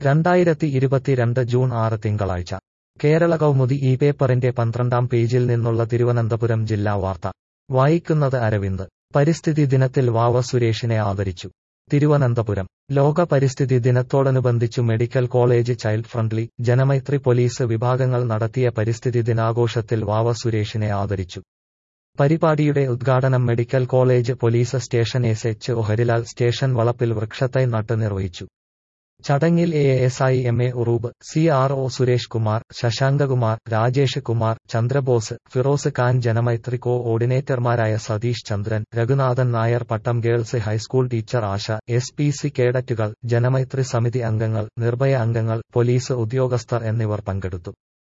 രണ്ടായിരത്തി ഇരുപത്തിരണ്ട് ജൂൺ ആറ് തിങ്കളാഴ്ച കേരള കൗമുദി ഈ പേപ്പറിന്റെ പന്ത്രണ്ടാം പേജിൽ നിന്നുള്ള തിരുവനന്തപുരം ജില്ലാ വാർത്ത വായിക്കുന്നത് അരവിന്ദ് പരിസ്ഥിതി ദിനത്തിൽ വാവ സുരേഷിനെ ആദരിച്ചു തിരുവനന്തപുരം ലോക പരിസ്ഥിതി ദിനത്തോടനുബന്ധിച്ചു medical college child friendly Janamaithri police വിഭാഗങ്ങൾ നടത്തിയ പരിസ്ഥിതി ദിനാഘോഷത്തിൽ വാവ സുരേഷിനെ ആദരിച്ചു പരിപാടിയുടെ ഉദ്ഘാടനം medical college police station S H O Harilal station വളപ്പിൽ വൃക്ഷത്തൈ നട്ട് നിർവഹിച്ചു ചടങ്ങിൽ A S I M A Uroob C R O Suresh Kumar Sasankakumar Rajesh Kumar Chandrabose Firoz Khan Janamaithri co ഓർഡിനേറ്റർമാരായ Satheesh Chandran Raghunathan Nair Pattom girls high school teacher Asha S P C കേഡറ്റുകൾ ജനമൈത്രി സമിതി അംഗങ്ങൾ നിർഭയ അംഗങ്ങൾ പോലീസ് ഉദ്യോഗസ്ഥർ എന്നിവർ പങ്കെടുത്തു